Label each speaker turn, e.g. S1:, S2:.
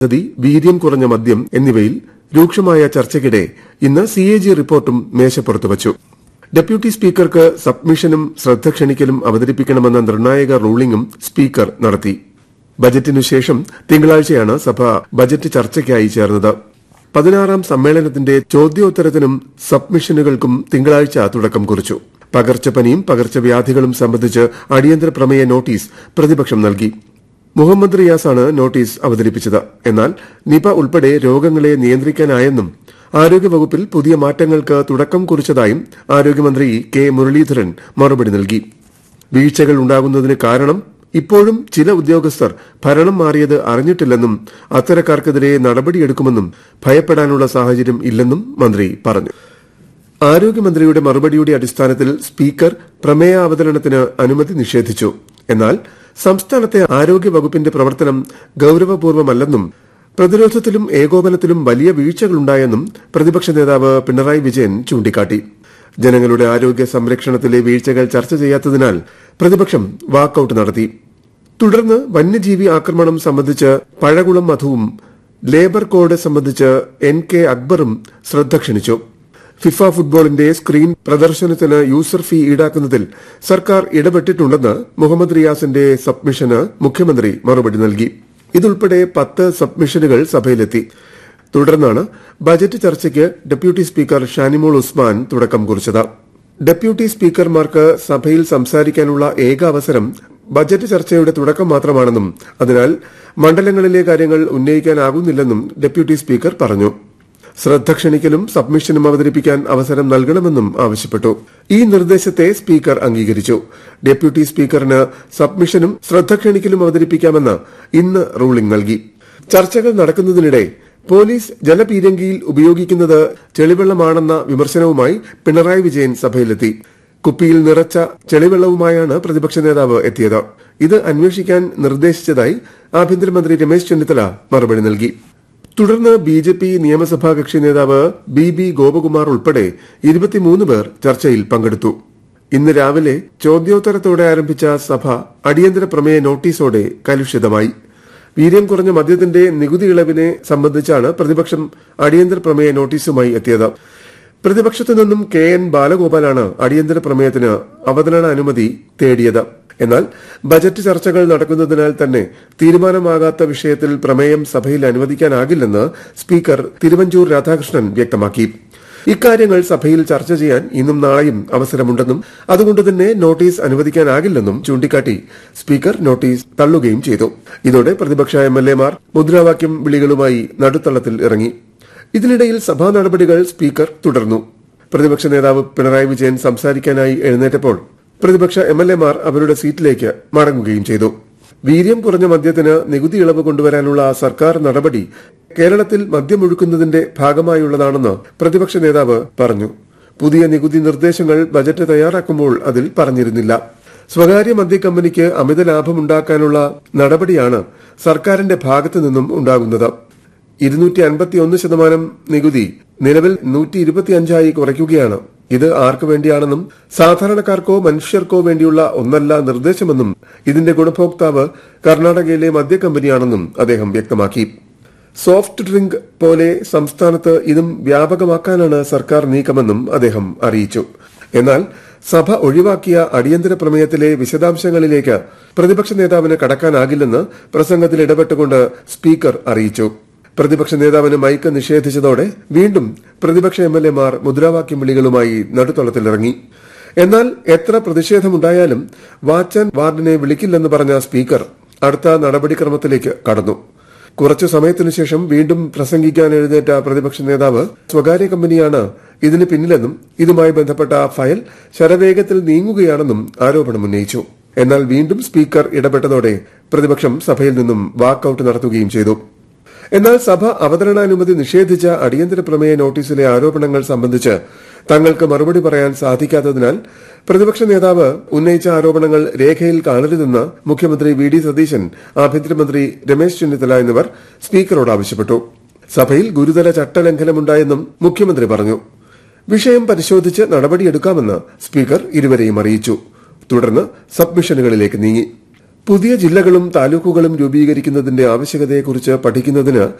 S1: പദ്ധതി വീര്യം കുറഞ്ഞ മദ്യം എന്നിവയിൽ രൂക്ഷമായ ചർച്ചയ്ക്കിടെ ഇന്ന് സി എ ജി റിപ്പോർട്ടും മേശപ്പുറത്ത് വച്ചു ഡെപ്യൂട്ടി സ്പീക്കർക്ക് സബ്മിഷനും ശ്രദ്ധ ക്ഷണിക്കലും അവതരിപ്പിക്കണമെന്ന നിർണായക റൂളിംഗും സ്പീക്കർ നടത്തി ബജറ്റിനു ശേഷം തിങ്കളാഴ്ചയാണ് സഭ ബജറ്റ് ചർച്ചയ്ക്കായി ചേർന്നത് പതിനാറാം സമ്മേളനത്തിന്റെ ചോദ്യോത്തരത്തിനും സബ്മിഷനുകൾക്കും തിങ്കളാഴ്ച തുടക്കം കുറിച്ചു പകർച്ചപ്പനിയും പകർച്ചവ്യാധികളും സംബന്ധിച്ച് അടിയന്തര പ്രമേയ നോട്ടീസ് പ്രതിപക്ഷം നൽകി മുഹമ്മദ് റിയാസാണ് നോട്ടീസ് അവതരിപ്പിച്ചത് എന്നാൽ നിപ ഉൾപ്പെടെ രോഗങ്ങളെ നിയന്ത്രിക്കാനായെന്നും ആരോഗ്യവകുപ്പിൽ പുതിയ മാറ്റങ്ങൾക്ക് തുടക്കം കുറിച്ചതായും ആരോഗ്യമന്ത്രി കെ മുരളീധരൻ മറുപടി നൽകി വീഴ്ചകൾ ഉണ്ടാകുന്നതിന് കാരണം ഇപ്പോഴും ചില ഉദ്യോഗസ്ഥർ ഭരണം മാറിയത് അറിഞ്ഞിട്ടില്ലെന്നും അത്തരക്കാർക്കെതിരെ നടപടിയെടുക്കുമെന്നും ഭയപ്പെടാനുള്ള സാഹചര്യം ഇല്ലെന്നും മന്ത്രി പറഞ്ഞു ആരോഗ്യമന്ത്രിയുടെ മറുപടിയുടെ അടിസ്ഥാനത്തിൽ സ്പീക്കർ പ്രമേയ അവതരണത്തിന് അനുമതി നിഷേധിച്ചു എന്നാൽ സംസ്ഥാനത്തെ ആരോഗ്യവകുപ്പിന്റെ പ്രവർത്തനം ഗൌരവപൂർവ്വമല്ലെന്നും പ്രതിരോധത്തിലും ഏകോപനത്തിലും വലിയ വീഴ്ചകളുണ്ടായെന്നും പ്രതിപക്ഷ നേതാവ് പിണറായി വിജയൻ ചൂണ്ടിക്കാട്ടി ജനങ്ങളുടെ ആരോഗ്യ സംരക്ഷണത്തിലെ വീഴ്ചകൾ ചർച്ച ചെയ്യാത്തതിനാൽ പ്രതിപക്ഷം വാക്കൌട്ട് നടത്തി തുടർന്ന് വന്യജീവി ആക്രമണം സംബന്ധിച്ച് പഴകുളം മധുവും ലേബർ കോഡ് സംബന്ധിച്ച് എൻ കെ അക്ബറും ശ്രദ്ധ ക്ഷണിച്ചു ഫിഫ ഫുട്ബോളിന്റെ സ്ക്രീൻ പ്രദർശനത്തിന് യൂസർ ഫീ ഈടാക്കുന്നതിൽ സർക്കാർ ഇടപെട്ടിട്ടുണ്ടെന്ന് മുഹമ്മദ് റിയാസിന്റെ സബ്മിഷന് മുഖ്യമന്ത്രി മറുപടി നൽകി ഇതുൾപ്പെടെ പത്ത് സബ്മിഷനുകൾ സഭയിലെത്തി തുടർന്നാണ് ബജറ്റ് ചർച്ചയ്ക്ക് ഡെപ്യൂട്ടി സ്പീക്കർ ഷാനിമോൾ ഉസ്മാൻ തുടക്കം കുറിച്ചത് ഡെപ്യൂട്ടി സ്പീക്കർമാർക്ക് സഭയിൽ സംസാരിക്കാനുള്ള ഏക അവസരം ബജറ്റ് ചർച്ചയുടെ തുടക്കം മാത്രമാണെന്നും അതിനാൽ മണ്ഡലങ്ങളിലെ കാര്യങ്ങൾ ഉന്നയിക്കാനാകുന്നില്ലെന്നും ഡെപ്യൂട്ടി സ്പീക്കർ പറഞ്ഞു ശ്രദ്ധ ക്ഷണിക്കലും സബ്മിഷനും അവതരിപ്പിക്കാൻ അവസരം നൽകണമെന്നും ആവശ്യപ്പെട്ടു ഈ നിർദ്ദേശത്തെ സ്പീക്കർ അംഗീകരിച്ചു ഡെപ്യൂട്ടി സ്പീക്കറിന് സബ്മിഷനും ശ്രദ്ധ ക്ഷണിക്കലും അവതരിപ്പിക്കാമെന്ന് ഇന്ന് റൂളിംഗ് നൽകി ചർച്ചകൾ നടക്കുന്നതിനിടെ പോലീസ് ജലപീരങ്കിയിൽ ഉപയോഗിക്കുന്നത് ചെളിവെള്ളമാണെന്ന വിമർശനവുമായി പിണറായി വിജയൻ സഭയിലെത്തി കുപ്പിയിൽ നിറച്ച ചെളിവെള്ളവുമായാണ് പ്രതിപക്ഷ നേതാവ് എത്തിയത് ഇത് അന്വേഷിക്കാൻ നിർദ്ദേശിച്ചതായി ആഭ്യന്തരമന്ത്രി രമേശ് ചെന്നിത്തല മറുപടി നൽകി തുടർന്ന് ബി ജെ പി നിയമസഭാ കക്ഷി നേതാവ് ബി ബി ഗോപകുമാർ ഉൾപ്പെടെ ഇരുപത്തിമൂന്ന് പേർ ചർച്ചയിൽ പങ്കെടുത്തു ഇന്ന് രാവിലെ ചോദ്യോത്തരത്തോടെ ആരംഭിച്ച സഭ അടിയന്തര പ്രമേയ നോട്ടീസോടെ കലുഷിതമായി വീര്യം കുറഞ്ഞ മദ്യത്തിന്റെ നികുതി ഇളവിനെ സംബന്ധിച്ചാണ് പ്രതിപക്ഷം അടിയന്തര പ്രമേയ നോട്ടീസുമായി എത്തിയത് പ്രതിപക്ഷത്തു നിന്നും കെ എൻ ബാലഗോപാലാണ് അടിയന്തര പ്രമേയത്തിന് അവതരണ അനുമതി തേടിയത് എന്നാൽ ബജറ്റ് ചർച്ചകൾ നടക്കുന്നതിനാൽ തന്നെ തീരുമാനമാകാത്ത വിഷയത്തിൽ പ്രമേയം സഭയിൽ അനുവദിക്കാനാകില്ലെന്ന് സ്പീക്കർ തിരുവഞ്ചൂർ രാധാകൃഷ്ണൻ വ്യക്തമാക്കി ഇക്കാര്യങ്ങൾ സഭയിൽ ചർച്ച ചെയ്യാൻ ഇന്നും നാളെയും അവസരമുണ്ടെന്നും അതുകൊണ്ട് തന്നെ നോട്ടീസ് അനുവദിക്കാനാകില്ലെന്നും ചൂണ്ടിക്കാട്ടി സ്പീക്കർ നോട്ടീസ് തള്ളുകയും ചെയ്തു ഇതോടെ പ്രതിപക്ഷ എം എൽ എമാർ മുദ്രാവാക്യം വിളികളുമായി നടുത്തളത്തിൽ ഇറങ്ങി ഇതിനിടയിൽ സഭാ നടപടികൾ സ്പീക്കർ തുടർന്നു പ്രതിപക്ഷ നേതാവ് പിണറായി വിജയൻ സംസാരിക്കാനായി എഴുന്നേറ്റപ്പോൾ പ്രതിപക്ഷ എം എൽ എമാർ അവരുടെ സീറ്റിലേക്ക് മടങ്ങുകയും ചെയ്തു വീര്യം കുറഞ്ഞ മദ്യത്തിന് നികുതി ഇളവ് കൊണ്ടുവരാനുള്ള സർക്കാർ നടപടി കേരളത്തിൽ മദ്യമൊഴുക്കുന്നതിന്റെ ഭാഗമായുള്ളതാണെന്ന് പ്രതിപക്ഷ നേതാവ് പറഞ്ഞു പുതിയ നികുതി നിർദ്ദേശങ്ങൾ ബജറ്റ് തയ്യാറാക്കുമ്പോൾ അതിൽ പറഞ്ഞിരുന്നില്ല സ്വകാര്യ മദ്യ കമ്പനിക്ക് അമിത ലാഭമുണ്ടാക്കാനുള്ള നടപടിയാണ് സർക്കാരിന്റെ ഭാഗത്തു നിന്നും ഉണ്ടാകുന്നത് ഇരുന്നൂറ്റി അൻപത്തിയൊന്ന് ശതമാനം നികുതി നിലവിൽ നൂറ്റി ഇരുപത്തിയഞ്ചായി കുറയ്ക്കുകയാണ് ഇത് ആർക്കു വേണ്ടിയാണെന്നും സാധാരണക്കാർക്കോ മനുഷ്യർക്കോ വേണ്ടിയുള്ള ഒന്നല്ല നിർദ്ദേശമെന്നും ഇതിന്റെ ഗുണഭോക്താവ് കർണാടകയിലെ മദ്യ കമ്പനിയാണെന്നും അദ്ദേഹം വ്യക്തമാക്കി സോഫ്റ്റ് ഡ്രിങ്ക് പോലെ സംസ്ഥാനത്ത് ഇതും വ്യാപകമാക്കാനാണ് സർക്കാർ നീക്കമെന്നും അദ്ദേഹം അറിയിച്ചു എന്നാൽ സഭ ഒഴിവാക്കിയ അടിയന്തര പ്രമേയത്തിലെ വിശദാംശങ്ങളിലേക്ക് പ്രതിപക്ഷ നേതാവിന് കടക്കാനാകില്ലെന്ന് പ്രസംഗത്തിൽ ഇടപെട്ടുകൊണ്ട് സ്പീക്കർ അറിയിച്ചു പ്രതിപക്ഷ നേതാവിന് മൈക്ക് നിഷേധിച്ചതോടെ വീണ്ടും പ്രതിപക്ഷ എം എൽ എമാർ മുദ്രാവാക്യം വിളികളുമായി നടുത്തളത്തിലിറങ്ങി എന്നാൽ എത്ര പ്രതിഷേധമുണ്ടായാലും വാച്ചാൻ വാർഡിനെ വിളിക്കില്ലെന്ന് പറഞ്ഞ സ്പീക്കർ അടുത്ത നടപടിക്രമത്തിലേക്ക് കടന്നു കുറച്ചു സമയത്തിനു ശേഷം വീണ്ടും പ്രസംഗിക്കാൻ എഴുന്നേറ്റ പ്രതിപക്ഷ നേതാവ് സ്വകാര്യ കമ്പനിയാണ് ഇതിന് പിന്നിലെന്നും ഇതുമായി ബന്ധപ്പെട്ട ഫയൽ ശരവേഗത്തിൽ നീങ്ങുകയാണെന്നും ആരോപണമുന്നയിച്ചു എന്നാൽ വീണ്ടും സ്പീക്കർ ഇടപെട്ടതോടെ പ്രതിപക്ഷം സഭയിൽ നിന്നും വാക്കൌട്ട് നടത്തുകയും ചെയ്തു എന്നാൽ സഭ അവതരണാനുമതി നിഷേധിച്ച അടിയന്തര പ്രമേയ നോട്ടീസിലെ ആരോപണങ്ങൾ സംബന്ധിച്ച് തങ്ങൾക്ക് മറുപടി പറയാൻ സാധിക്കാത്തതിനാൽ പ്രതിപക്ഷ നേതാവ് ഉന്നയിച്ച ആരോപണങ്ങൾ രേഖയിൽ കാണരുതെന്ന് മുഖ്യമന്ത്രി വി ഡി സതീശൻ ആഭ്യന്തരമന്ത്രി രമേശ് ചെന്നിത്തല എന്നിവർ സ്പീക്കറോട് ആവശ്യപ്പെട്ടു സഭയിൽ ഗുരുതര ചട്ടലംഘനമുണ്ടായെന്നും മുഖ്യമന്ത്രി പറഞ്ഞു വിഷയം പരിശോധിച്ച് നടപടിയെടുക്കാമെന്ന് സ്പീക്കർ ഇരുവരെയും അറിയിച്ചു തുടർന്ന് സബ്മിഷനുകളിലേക്ക് നീങ്ങി പുതിയ ജില്ലകളും താലൂക്കുകളും രൂപീകരിക്കുന്നതിന്റെ ആവശ്യകതയെക്കുറിച്ച് പഠിക്കുന്നതിന്